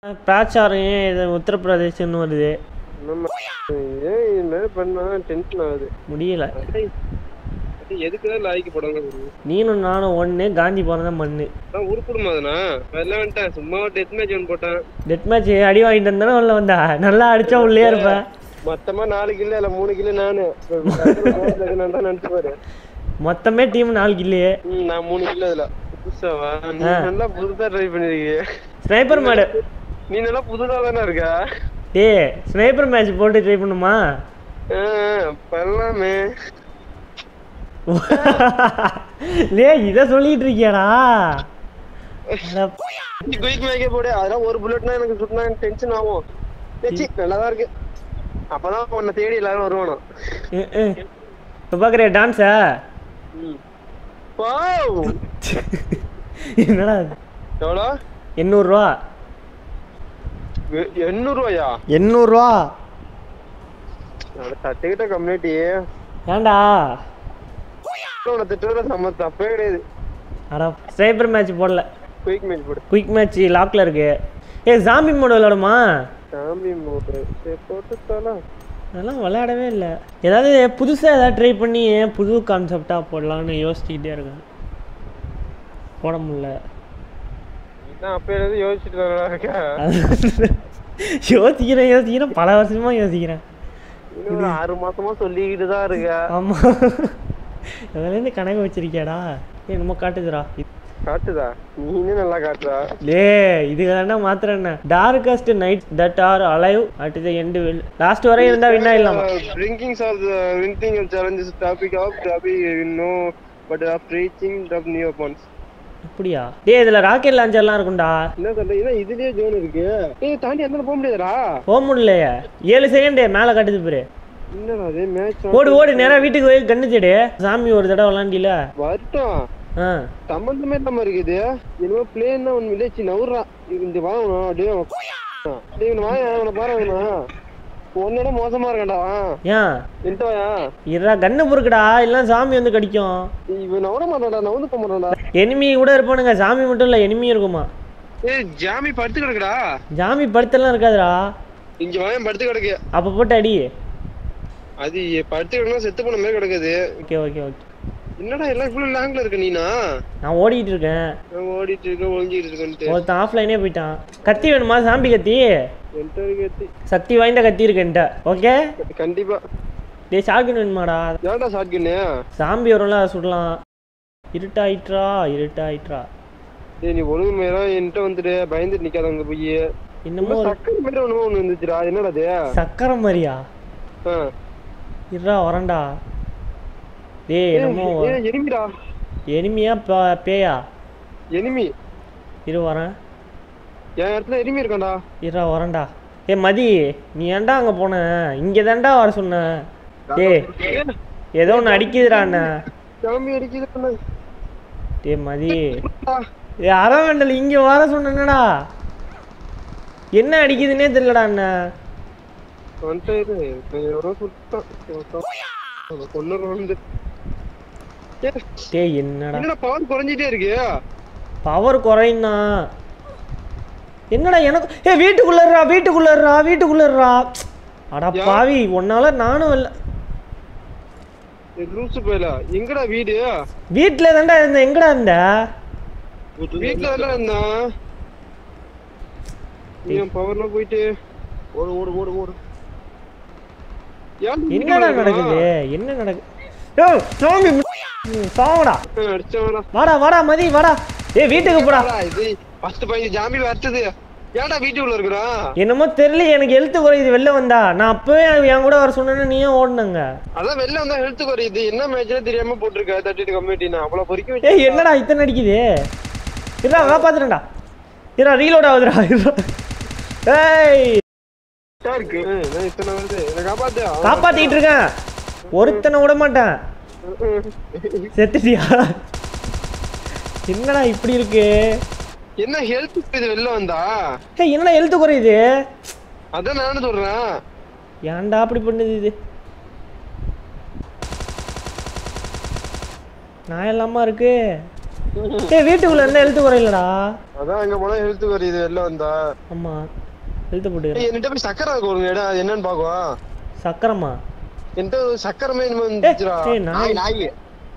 பிராச்சாரம் ஏன் இது உத்தரப்பிரதேசம்னு வருது நம்ம ஏன் இது மாதிரி பண்ணா டென்ஷன் ஆகுது முடியல எதுக்குதான் லாய்க்கு போடாங்க நீனும் நானும் ஒன்று காந்தி போனத மண்ணு நான் உருப்பிடுமா அதுனா அதெல்லாம் வந்துட்டேன் சும்மா டெத் மேட்ச் ஒன்று போட்டேன் டெட் மேட்ச் அடி வாங்கிட்டு இருந்தானே உள்ள வந்தா நல்லா அடிச்சா உள்ளே இருப்பேன் மொத்தமா நாலு கிலோ இல்ல மூணு கிலோ நானு நான் தான் நினைச்சு பாரு மொத்தமே டீம் நாளைக்கு இல்லையே ம், நான் மூணு கிலோ இதுல புதுசாவா நீ நல்லா புதுசா ட்ரை பண்ணிருக்கீங்க ஸ்னைப்பர் மாடு நீ நல்லா புதுசா தானே இருக்க டேய் ஸ்னைப்பர் மேட்ச் போட்டு ட்ரை பண்ணுமா ஆ, பண்ணலாமே லே இதை சொல்லிட்டு இருக்கியாடா அட குயிக் மேக்கே போடு அதெல்லாம் ஒரு புல்லட்னா எனக்கு சுத்தினா டென்ஷன் ஆகும் ஏச்சி நல்லா தான் இருக்கு அப்பதான் உன்னை தேடி எல்லாரும் வருவானோ அஹ், அஹ். இப்ப பாக்குறியா டான்ஸா வாவ் என்னடா இது? எவ்வளோ எண்ணூறுரூவா எ- எண்ணூறு ரூபாயா எண்ணூறுரூவா சர்டிஃபிகேட்ட கம்யூனிட்டி ஏன்டா உன்னை திட்டுறதுல சம்ம தப்பே கிடையாது அடா ஸ்னைப்பர் மேட்ச் போடல குயிக் மேட்ச் போடு குயிக் மேட்ச் லாக்ல இருக்கு ஏ ஜாம்பி மோடு விளையாடுமா சாமி மோடு சரி போட்டு தரலாம் அதெல்லாம் விளையாடவே இல்லை ஏதாவது புதுசாக ஏதாவது ட்ரை பண்ணி புது கான்செப்டாக போடலான்னு யோசிச்சுக்கிட்டே இருக்கேன் போட முடியல இதான் அப்ப இருந்து யோசிச்சுட்டு தானடா இருக்கேன் யோசிக்கிறேன் யோசிக்கிறேன் பல வருஷமா யோசிக்கிறேன் இன்னும் ஒரு ஆறு மாசமா சொல்லிக்கிட்டு தான் இருக்க ஆமா அதுலேருந்து கணக்கு வச்சிருக்கியாடா ஏ நம்ம காட்டுதுடா காட்டுதா நீனே நல்லா காட்டுறா லே இது வேணா மாத்திரம் என்ன darkest night that are alive at the end will last வரை இருந்தா வின் ஆயிடலாமா drinkings of the winding challenges topic of topic no but of reaching top new அப்பான்ஸ் அப்படியா டேய் இதுல ராக்கெட் லான்ச்சர்லாம் இருக்கும்டா என்ன சொல்ற ஏன்னா இதுலயே ஜோன் இருக்கு ஏய் தாண்டி அந்த போக முடியாதுடா போக முடியலையே ஏழு செகண்ட் மேலே காட்டுது பாரு என்னடா அது மேட்ச் ஓடு ஓடு நேரா வீட்டுக்கு போய் கண்ணு தேடு சாமி ஒரு தடவை விளாண்டில வரட்டும் ஆ சம்பந்தமே இல்லாம இருக்குது என்னமோ பிளேன்னா ஒன்னு வில்லேஜ் நவுறா இந்த வாங்கணும் அப்படியே டேய் இவனை வாங்க அவனை பாருங்கண்ணா உன்னோட மோசமா இருக்கான்டா ஏன் என்கிட்ட வாயா இருடா கண்ணு பொறுக்குடா இல்லைன்னா சாமி வந்து கடிக்கும் இவன் நவர மாட்டான்டா நவுந்து போக மாட்டான்டா எனிமி கூட இருப்பானுங்க சாமி மட்டும் இல்லை எனிமியும் இருக்குமா ஏய் ஜாமி படுத்து கிடக்குடா ஜாமி படுத்தெல்லாம் இருக்காதுடா இங்க வாயன் படுத்து கிடக்கு அப்போ போட்டு அடி அது படுத்து கிடக்குனா செத்து போன மாதிரி கிடக்குது ஓகே ஓகே ஓகே என்னடா எல்லாம் இவ்வளவு லாங்ல இருக்க நீனா நான் ஓடிட்டு இருக்கேன் நான் ஓடிட்டு இருக்க ஒளிஞ்சிட்டு இருக்கேன்ட்டு ஒருத்தன் ஆஃப்லைனே போயிட்டான் கத்தி வேணுமா சாம்பி கத்தி என்கிட்ட இருக்கு எத்தி. சக்தி வாய்ந்த கத்தி இருக்கு என்கிட்ட ஓகே கண்டிப்பா டேய் ஷாட்கன் வேணுமாடா ஏன்டா ஷாட்கன்னு சாம்பி வரும்ல அதை சுடலாம் இருட்டாயிட்ரா இருட்டாயிட்ரா ஏய் நீ ஒழுங்கு மேல என்கிட்ட வந்துட்டு பயந்துட்டு நிக்காத அங்க போய் இன்னமும் ஒரு சக்கரை மாதிரி ஒண்ணு ஒண்ணு வந்துச்சுடா அது என்னடா அது சக்கரை மாதிரியா ஆ. இருடா வரேன்டா டேய் என்னமோ ஏய், எனிமிடா எனிமியா ப- பேயா எனிமி இரு வரேன் என் இடத்துல எனிமி இருக்கான்டா இருடா வரேன்டா ஏ மதி நீ ஏன்டா அங்கே போன இங்கே தான்டா வர சொன்ன டேய் ஏதோ ஒன்று அடிக்குதுடா அண்ணன் சாமி அடிக்குது டேய் மதி ஏ அரவண்டல் இங்கே வர சொன்னேன்னடா என்ன அடிக்குதுன்னே தெரியலடா அண்ணன் வந்துட்டு இரு. இப்ப எவரோ சுட்டான் கொண்டு வந்து ஏய், டேய் என்னடா என்னடா பவர் குறைஞ்சிட்டே இருக்கு பவர் குறையும்னா என்னடா எனக்கு ஏ வீட்டுக்குள்ளறா வீட்டுக்குள்ளறா வீட்டுக்குள்ளறா அடா பாவி உன்னால நானும் இல்ல லூசு போயில எங்கடா வீடு வீட்டில் தான்டா இருந்தேன் எங்கடா இருந்த வீட்டுல தானே இருந்தான் என் பவர்லாம் போயிட்டு ஓடு ஓடு ஓடு ஓடு ஏன் என்னடா நடக்குது என்ன நடக்குது ஏ சாமி ம், சாவடா அடிச்சவனா வாடா வாடா மதி வாடா ஏ வீட்டுக்கு போடா இது பத்து பதினஞ்சு ஜாமி வரட்டுது ஏன்டா வீட்டுக்குள்ள இருக்கிறான் என்னமோ தெரியல எனக்கு எழுத்து குறையுது வெளில வந்தா நான் அப்பவே என் கூட வர சொன்னேன்னு நீயும் ஓடுனங்க அதான் வெளில வந்தா ஹெல்த் குறையுது என்ன மேட்ச்னே தெரியாம போட்டிருக்க தேர்ட்டி கம்யூனிட்டி நான் அவ்வளவு பொறிக்க ஏய் என்னடா இத்தனை அடிக்குது இருடா காப்பாத்துறேன்டா இருடா ரீலோட் ஆகுதுடா இருடா. ஏய் வச்சா இருக்கு ஏய், என்ன இத்தனை வருது என்ன காப்பாத்து காப்பாத்திட்டு இருக்கேன் ஒருத்தனை விட மாட்டேன் செத்துட்டியா என்னடா இப்படி இருக்கு என்ன ஹெல்த் இது வெளில வந்தா ஏய் என்னடா எழுத்து குறையுது அதான் நானும் சொல்றேன் ஏன்டா அப்படி பண்ணுது இது நான் எல்லாமா இருக்கு ஏய் வீட்டுக்குள்ள இருந்தா எழுத்து குறையிலடா அதான் அங்க போனா ஹெல்த் வருது வெளில வந்தா ஆமா எழுத்து போட்டுக்கிறேன் ஏய், என்கிட்ட போய் சக்கரை இருக்கு ஒரு இடம் அது என்னன்னு பாக்குவா சக்கரமா என்கிட்ட ஒரு சக்கரமே இனிமே வந்துச்சுடா ஏய் நான் நாய்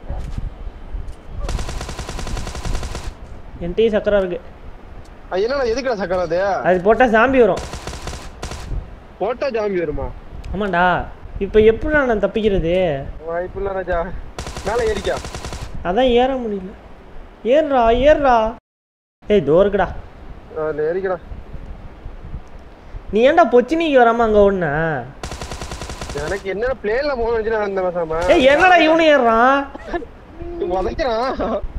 என்கிட்டயும் சக்கரம் இருக்கு அது என்னடா எதுக்குடா சக்கரை அது அது போட்டா சாம்பி வரும் போட்டா ஜாம்பி வருமா ஆமாண்டா இப்போ எப்படிடா நான் தப்பிக்கிறது வாய்ப்பு இல்ல ராஜா மேல ஏறிக்கா அதான் ஏற முடியல ஏறுடா ஏறுடா ஏய் தோருக்குடா அதுல ஏறிக்கடா நீ ஏன்டா பொச்சினிக்கு வராம அங்க ஒண்ணு எனக்கு என்ன பிளேன்ல போக வச்சுனா அந்த பேசாம ஏய் என்னடா இவனு ஏறுறான் உதைக்கிறான்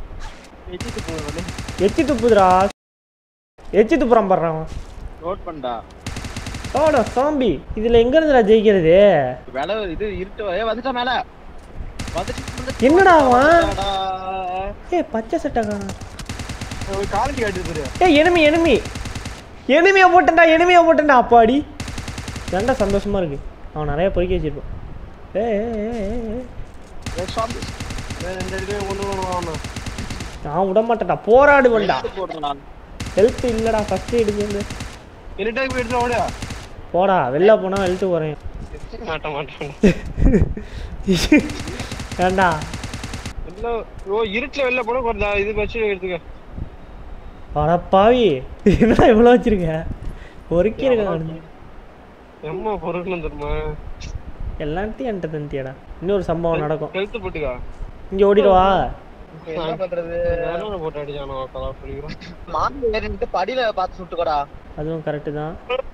எச்சி துப்புதுடா எச்சி துப்புறான் பாடுறான் அவன். நோட் பண்ணா ஆடா சாம்பி இதுல எங்க இருந்துடா ஜெயிக்கிறது வேலை இது இருட்டு ஏ வந்துட்டா மேல வந்துட்டு வந்துட்டு. என்னடா அவன் வந்துட்டாடா. ஏய் பச்சை சட்டை காணோம் காலேஜ் காட்டுது பாரு ஏய் எனிமி எனிமி எனிமியா போட்டேன்டா எனிமியா போட்டேன்டா அப்பாடி ஏன்டா சந்தோஷமா இருக்கு அவன் நிறைய பொறுக்கி வச்சிருப்பான் ஏய் ஏய், ஏய், ஏய், ஏய். ஏய், சாமி. வேற எந்த இடத்துலயும் கொண்டு வருவான் நான் விட மாட்டேன்டா போராடுவேன்டா எடுத்து போடுறேன் நான். ஹெல்த் இல்லடா ஃபர்ஸ்ட் எடுக்கு வந்து எனி டைம் போய் எடுத்துட்டு ஓடியா போடா வெளில போனா ஹெல்த் குறையும் மாட்ட மாட்டேன் ஏண்டா வெளில ஓ இருட்டுல வெளில போனா கொஞ்சம் இது வச்சு எடுத்துக்க அட பாவி என்னடா இவ்வளோ வச்சிருக்க பொறுக்கி இருக்காங்க எம்மா பொருட்கள் தெரியுமா எல்லாத்தையும் என்கிட்ட தந்தியாடா இன்னொரு சம்பவம் நடக்கும் ஹெல்த் போட்டுக்கா இங்க ஓடிடுவா என்ன பண்றது நானும் போட்டு அடிச்சானோ கலா சொல்லிக்கிறோம் மாமி ஏறிட்டு படியில பார்த்து சுட்டுக்கோடா அதுவும் கரெக்டு தான்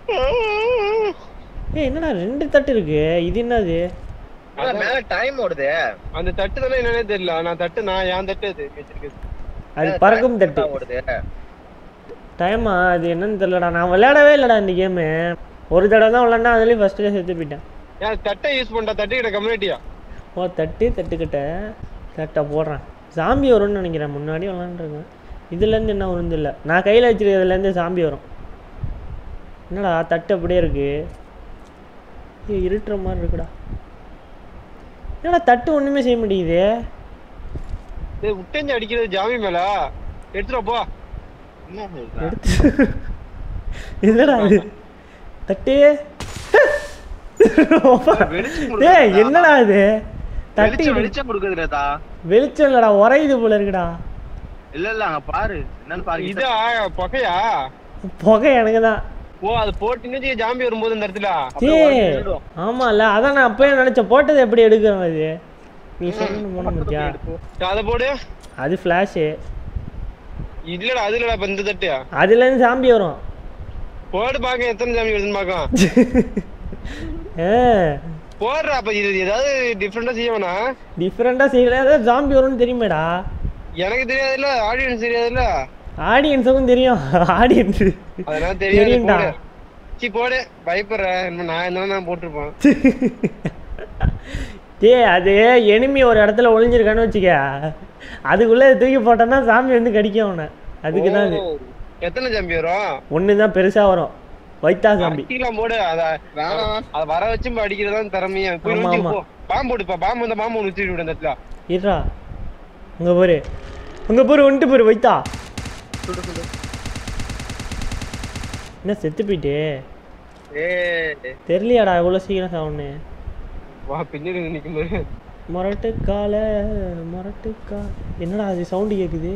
ஏய் என்னடா ரெண்டு தட்டு இருக்கு இது என்னது மேல டைம் ஓடுது அந்த தட்டு தானே என்னன்னே தெரியல நான் தட்டு நான் என் தட்டு அது வச்சிருக்கேன் அது பறக்கும் தட்டு ஓடுது டைமா அது என்னன்னு தெரியலடா நான் விளையாடவே இல்லைடா இந்த கேமு ஒரு தடவை தான் விளையாண்டா அதுலேயும் ஃபஸ்ட்டு செத்து போயிட்டேன் ஏன் தட்டை யூஸ் பண்ணா தட்டு கிட்ட கம்யூனிட்டியா ஓ தட்டு தட்டுக்கிட்ட தட்டை போடுறேன் சாம்பி வரும்னு நினைக்கிறேன் முன்னாடி விளாண்டுருக்கேன் இதுலேருந்து என்ன வரும்னு இல்லை நான் கையில் வச்சிருக்கிறதுலேருந்து சாம்பி வரும் என்னடா தட்டு அப்படியே இருக்கு ஏய் இருட்டுற மாதிரி இருக்குடா என்னடா தட்டு ஒன்றுமே செய்ய மாட்டேங்குது டேய் விட்டேஞ்சு அடிக்கிறது ஜாமி மேல எடுத்துட்டு வா, போ என்ன சொல்ற எடுத்து என்னடா இது தட்டு ஏய் என்னடா இது தட்டி வெளிச்சம் வெளிச்சம் கொடுக்குதுடா வெளிச்சம் இல்லடா உறையுது போல இருக்குடா இல்ல இல்ல அங்க பாரு என்னன்னு பாரு இதா புகையா புகை எனக்கு தான் ஓ அது போட்டுன்னு ஜாம்பி வரும்போது இந்த இடத்துல ஏ ஆமால அதான் நான் அப்பயே நினைச்சேன் போட்டது எப்படி எடுக்கிறோம் அது நீ சொன்ன போன பத்தியா அதை போடு அது ஃப்ளாஷு இல்லடா அது இல்லடா இப்ப இந்த தட்டு அதுலேருந்து சாம்பி வரும் போடு பாக்க எத்தனை ஜாம்பி வருதுன்னு பாக்க ஏ போடுறா அப்ப இது ஏதாவது டிஃப்ரெண்டா செய்ய வேணாம் டிஃப்ரெண்டாக செய்யல ஏதாவது ஜாம்பி வரும்னு தெரியுமேடா எனக்கு தெரியாதுல்ல ஆடியன்ஸ் தெரியாதுல்ல ஆடியன்ஸுக்கும் தெரியும் ஆடியன்ஸ் அதனால தெரியாது தெரியும்டா. போடு சி போடு பயப்படுறேன் இன்னும் நான் என்ன நான் போட்டிருப்பேன் டேய் அது எனிமி ஒரு இடத்துல ஒளிஞ்சிருக்கான்னு வச்சுக்க அதுக்குள்ளே தூக்கி போட்டோன்னா சாமி வந்து கடிக்கும் அவனை அதுக்கு தான் அது ஓ, எத்தனை ஜாம்பி வரும் ஒன்று தான் பெருசாக வரும் வைத்தா சாம்பி அடிக்கலாம் போடு அத வேணாம். அத வர வச்சு அடிக்கிறதா திறமையா போய் ஆமா, நுழைஞ்சு ஆமா. போ பாம்பு போடுப்பா பாம்பு வந்தா பாம்பு ஒன்று வச்சுட்டு விடு அந்த இடத்துல இருடா அங்கே பாரு அங்கே பாரு வந்துட்டு பாரு வைத்தா சுடு சுடு என்ன செத்து போயிட்டு ஏய் தெரியலையாடா எவ்வளோ சீக்கிரம் சாவுன்னு வா பின்னாடி வந்து நிக்கும் போது மொரட்டு கால மொரட்டு கா என்னடா அது சவுண்டு கேட்குது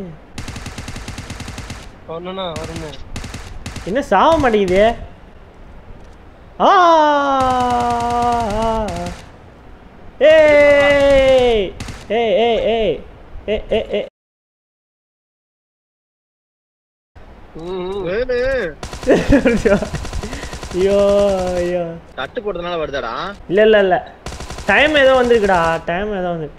சொன்னா வருமே என்ன சாவ மாட்டேங்குது ஆ ஏய் ஏய் ஏய் ஏய் ஏ ஏ ஏ ஐயோ ஐயோ தட்டு போட்டதுனால வருதாடா இல்ல இல்ல இல்ல டைம் ஏதோ வந்திருக்குடா டைம் ஏதோ வந்து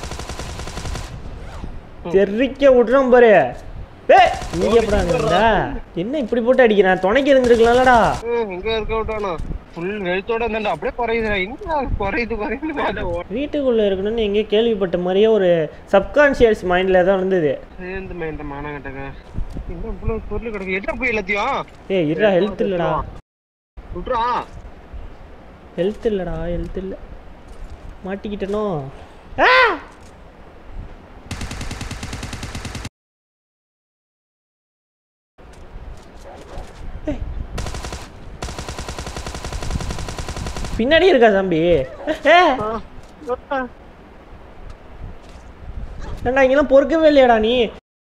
தெறிக்க விட்டுறோம் பாரு ஏய் நீங்க எப்படா இருந்தா என்ன இப்படி போட்டு அடிக்கிறான் துணைக்கு இருந்திருக்கலாம்லடா ம், இங்க இருக்க விட்டானா ஃபுல் வெளுத்தோட இருந்தா அப்படியே குறையுதுடா என்ன குறையுது குறையுது பார்த்தா வீட்டுக்குள்ள இருக்கணும்னு எங்கேயோ கேள்விப்பட்ட மாதிரியே ஒரு சப்கான்ஷியஸ் மைண்ட்ல தான் இருந்தது சேர்ந்து இந்த மானகட்டங்க என்ன இவ்வளவு பொருள் கிடக்கு என்ன போய் எல்லாத்தையும் ஏய் இருடா ஹெல்த் இல்லடா சுட்றா ஹெல்த் இல்லடா ஹெல்த் இல்ல மாட்டிக்கிட்டனோ ஆ பின்னாடியே இருக்கா சாம்பி ஏ ஏண்டா இங்கெல்லாம் பொறுக்கவே இல்லையாடா நீ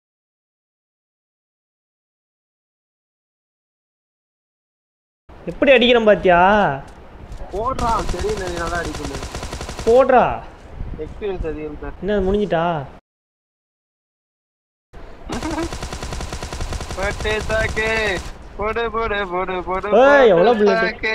எப்படி அடிக்கிறேன் பாத்தியா போடுறான் தெரியல நீ நல்லா அடிக்கணும் போடுறா எக்ஸ்பீரியன்ஸ் அதிகம் சார் என்ன முடிஞ்சிட்டா பட்டு தாக்கு போடு போடு போடு போடு ஏய், போடு எவ்வளவு bullet? தாக்கு.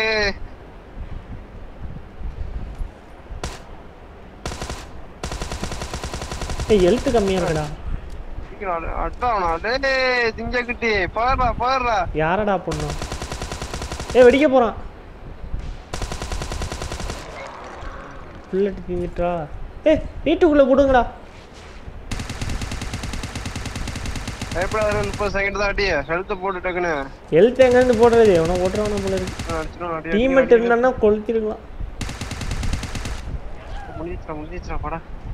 ஏய் எழுத்து கம்மியா இருக்குடா சீக்கிரம் அடு- அட்டாவனா டேய் திங்கக்குட்டி பாடுறா பாடுறா யாரடா பொண்ணு ஏய் வெடிக்க போறான் புல்லட் தீங்கிட்டா ஏய் வீட்டுக்குள்ள கொடுங்கடா பயப்படாத முப்பது செகண்ட் தான் அடி ஹெல்த் போட்டு டக்குன்னு எழுத்து எங்கேருந்து போடுறது எவனோ ஓட்டுறவன போல இருக்கு அடிச்சிடும் அடி டீமெட் இருந்தான்னா கொளுத்திருக்கலாம் முடிச்சிடா முடிச்சிடா படா